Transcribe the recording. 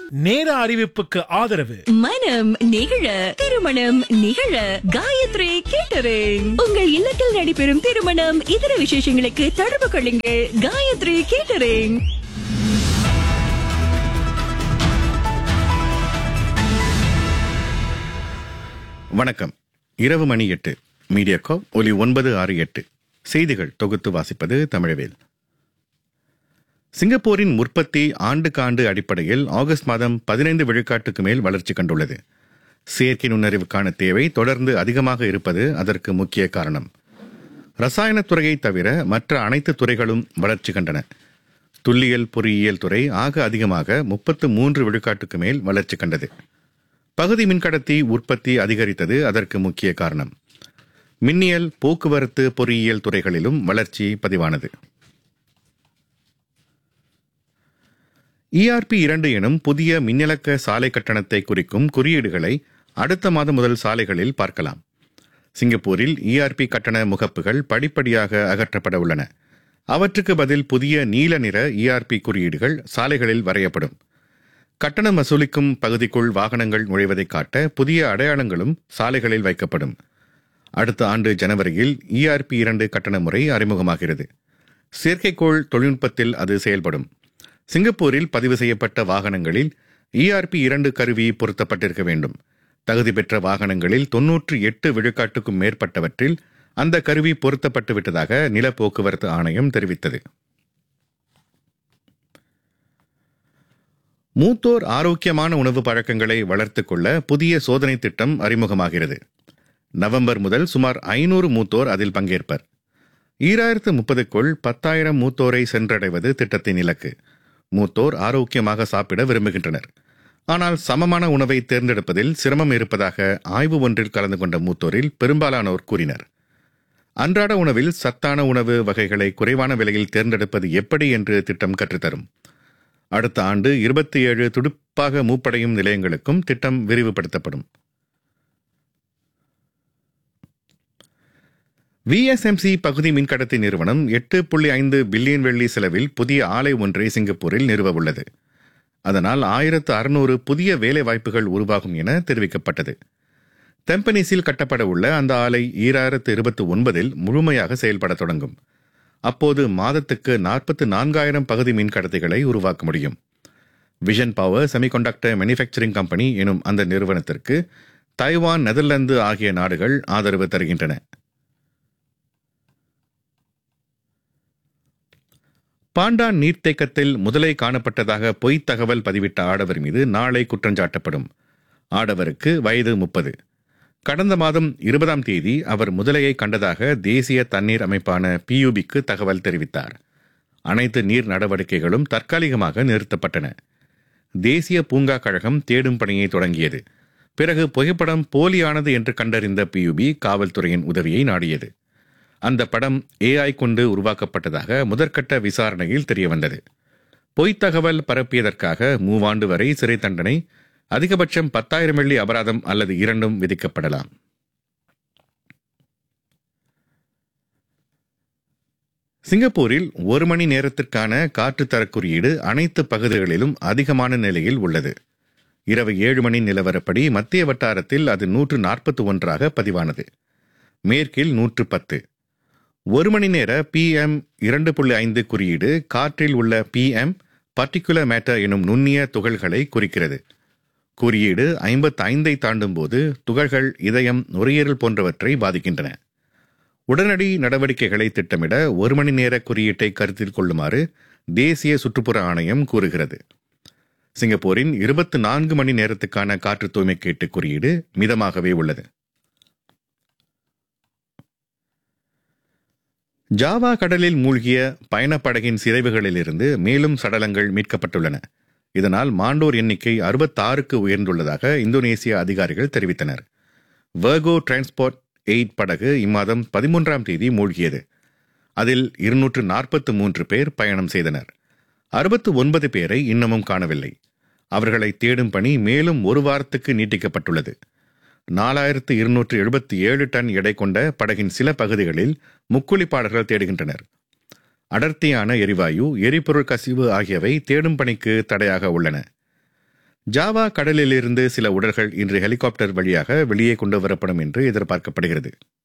நேர அறிவிப்புக்கு ஆதரவு மனம் நிகழ திருமணம் நிகழ காயத்ரி கேட்டரிங் உங்கள் இல்லத்தில் நடைபெறும் திருமணம் இதர விசேஷங்களுக்கு தொடர்பு கொள்ளுங்கள் காயத்ரி கேட்டரிங் வணக்கம் இரவு மணி எட்டு மீடியாக்கோ ஒலி ஒன்பது ஆறு எட்டு செய்திகள் தொகுத்து வாசிப்பது தமிழவேல் சிங்கப்பூரின் உற்பத்தி ஆண்டுக்காண்டு அடிப்படையில் ஆகஸ்ட் மாதம் பதினைந்து விழுக்காட்டுக்கு மேல் வளர்ச்சி கண்டுள்ளது செயற்கை நுண்ணறிவுக்கான தேவை தொடர்ந்து அதிகமாக இருப்பது அதற்கு முக்கிய காரணம் ரசாயனத் துறையை தவிர மற்ற அனைத்து துறைகளும் வளர்ச்சி கண்டன துல்லியல் பொறியியல் துறை ஆக அதிகமாக முப்பத்து மூன்று விழுக்காட்டுக்கு மேல் வளர்ச்சி கண்டது பகுதி மின்கடத்தி உற்பத்தி அதிகரித்தது அதற்கு முக்கிய காரணம் மின்னியல் போக்குவரத்து பொறியியல் துறைகளிலும் வளர்ச்சி பதிவானது இஆர்பி இரண்டு எனும் புதிய மின்னலக்க சாலை கட்டணத்தை குறிக்கும் குறியீடுகளை அடுத்த மாதம் முதல் சாலைகளில் பார்க்கலாம் சிங்கப்பூரில் இஆர்பி கட்டண முகப்புகள் படிப்படியாக அகற்றப்பட உள்ளன அவற்றுக்கு பதில் புதிய நீல நிற இஆர்பி குறியீடுகள் சாலைகளில் வரையப்படும் கட்டணம் வசூலிக்கும் பகுதிக்குள் வாகனங்கள் நுழைவதை காட்ட புதிய அடையாளங்களும் சாலைகளில் வைக்கப்படும் அடுத்த ஆண்டு ஜனவரியில் இஆர்பி இரண்டு கட்டண முறை அறிமுகமாகிறது செயற்கைக்கோள் தொழில்நுட்பத்தில் அது செயல்படும் சிங்கப்பூரில் பதிவு செய்யப்பட்ட வாகனங்களில் இஆர்பி இரண்டு கருவி பொருத்தப்பட்டிருக்க வேண்டும் தகுதி பெற்ற வாகனங்களில் தொன்னூற்று எட்டு விழுக்காட்டுக்கும் மேற்பட்டவற்றில் அந்த கருவி பொருத்தப்பட்டு விட்டதாக நில போக்குவரத்து ஆணையம் தெரிவித்தது மூத்தோர் ஆரோக்கியமான உணவு பழக்கங்களை வளர்த்துக் கொள்ள புதிய சோதனை திட்டம் அறிமுகமாகிறது நவம்பர் முதல் சுமார் ஐநூறு மூத்தோர் அதில் பங்கேற்பர் ஈராயிரத்து முப்பதுக்குள் பத்தாயிரம் மூத்தோரை சென்றடைவது திட்டத்தின் இலக்கு மூத்தோர் ஆரோக்கியமாக சாப்பிட விரும்புகின்றனர் ஆனால் சமமான உணவை தேர்ந்தெடுப்பதில் சிரமம் இருப்பதாக ஆய்வு ஒன்றில் கலந்து கொண்ட மூத்தோரில் பெரும்பாலானோர் கூறினர் அன்றாட உணவில் சத்தான உணவு வகைகளை குறைவான விலையில் தேர்ந்தெடுப்பது எப்படி என்று திட்டம் கற்றுத்தரும் அடுத்த ஆண்டு இருபத்தி ஏழு துடுப்பாக மூப்படையும் நிலையங்களுக்கும் திட்டம் விரிவுபடுத்தப்படும் விஎஸ்எம்சி பகுதி மின்கடத்தி நிறுவனம் எட்டு புள்ளி ஐந்து பில்லியன் வெள்ளி செலவில் புதிய ஆலை ஒன்றை சிங்கப்பூரில் நிறுவ உள்ளது அதனால் ஆயிரத்து அறுநூறு புதிய வேலை வாய்ப்புகள் உருவாகும் என தெரிவிக்கப்பட்டது தெம்பனீஸில் கட்டப்பட உள்ள அந்த ஆலை ஈராயிரத்து இருபத்தி ஒன்பதில் முழுமையாக செயல்பட தொடங்கும் அப்போது மாதத்துக்கு நாற்பத்து நான்காயிரம் பகுதி மின்கடத்திகளை உருவாக்க முடியும் Vision Power semiconductor manufacturing company எனும் அந்த நிறுவனத்திற்கு தைவான் நெதர்லாந்து ஆகிய நாடுகள் ஆதரவு தருகின்றன பாண்டான் நீர்த்தேக்கத்தில் முதலை காணப்பட்டதாக பொய்த் தகவல் பதிவிட்ட ஆடவர் மீது நாளை குற்றஞ்சாட்டப்படும் ஆடவருக்கு வயது முப்பது கடந்த மாதம் இருபதாம் தேதி அவர் முதலையை கண்டதாக தேசிய தண்ணீர் அமைப்பான பியூபிக்கு தகவல் தெரிவித்தார் அனைத்து நீர் நடவடிக்கைகளும் தற்காலிகமாக நிறுத்தப்பட்டன தேசிய பூங்கா கழகம் தேடும் பணியை தொடங்கியது பிறகு புகைப்படம் போலியானது என்று கண்டறிந்த பியூபி காவல்துறையின் உதவியை நாடியது அந்த படம் ஏஐ கொண்டு உருவாக்கப்பட்டதாக முதற்கட்ட விசாரணையில் தெரியவந்தது பொய்த் தகவல் பரப்பியதற்காக மூவாண்டு வரை சிறை தண்டனை அதிகபட்சம் பத்தாயிரம் வெள்ளி அபராதம் அல்லது இரண்டும் விதிக்கப்படலாம் சிங்கப்பூரில் ஒரு மணி நேரத்திற்கான காற்றுத்தர குறியீடு அனைத்து பகுதிகளிலும் அதிகமான நிலையில் உள்ளது இரவு ஏழு மணி நிலவரப்படி மத்திய வட்டாரத்தில் அது நூற்று நாற்பத்தி ஒன்றாக பதிவானது மேற்கில் நூற்று பத்து ஒரு மணி நேர பிஎம் இரண்டு புள்ளி ஐந்து குறியீடு காற்றில் உள்ள பிஎம் பர்டிகுலர் மேட்டர் எனும் நுண்ணிய துகள்களை குறிக்கிறது குறியீடு ஐம்பத்தி ஐந்தை தாண்டும் போது துகள்கள் இதயம் நுரையீரல் போன்றவற்றை பாதிக்கின்றன உடனடி நடவடிக்கைகளை திட்டமிட ஒரு மணி நேர குறியீட்டை கருத்தில் கொள்ளுமாறு தேசிய சுற்றுப்புற ஆணையம் கூறுகிறது சிங்கப்பூரின் இருபத்தி நான்கு மணி நேரத்துக்கான காற்று தூய்மை கேட்டு குறியீடு மிதமாகவே உள்ளது ஜாவா கடலில் மூழ்கிய பயணப்படகின் சிதைவுகளிலிருந்து மேலும் சடலங்கள் மீட்கப்பட்டுள்ளன இதனால் மாண்டோர் எண்ணிக்கை அறுபத்தாறுக்கு உயர்ந்துள்ளதாக இந்தோனேசிய அதிகாரிகள் தெரிவித்தனர் வர்கோ டிரான்ஸ்போர்ட் எயிட் படகு இம்மாதம் பதிமூன்றாம் தேதி மூழ்கியது அதில் இருநூற்று நாற்பத்து மூன்று பேர் பயணம் செய்தனர் அறுபத்து ஒன்பது பேரை இன்னமும் காணவில்லை அவர்களை தேடும் பணி மேலும் ஒரு வாரத்துக்கு நீட்டிக்கப்பட்டுள்ளது நாலாயிரத்து இருநூற்று எழுபத்தி ஏழு டன் எடை கொண்ட படகின் சில பகுதிகளில் முக்குளிப்பாளர்கள் தேடுகின்றனர் அடர்த்தியான எரிவாயு எரிபொருள் கசிவு ஆகியவை தேடும் பணிக்கு தடையாக உள்ளன ஜாவா கடலிலிருந்து சில உடல்கள் இன்று ஹெலிகாப்டர் வழியாக வெளியே கொண்டு வரப்படும் என்று எதிர்பார்க்கப்படுகிறது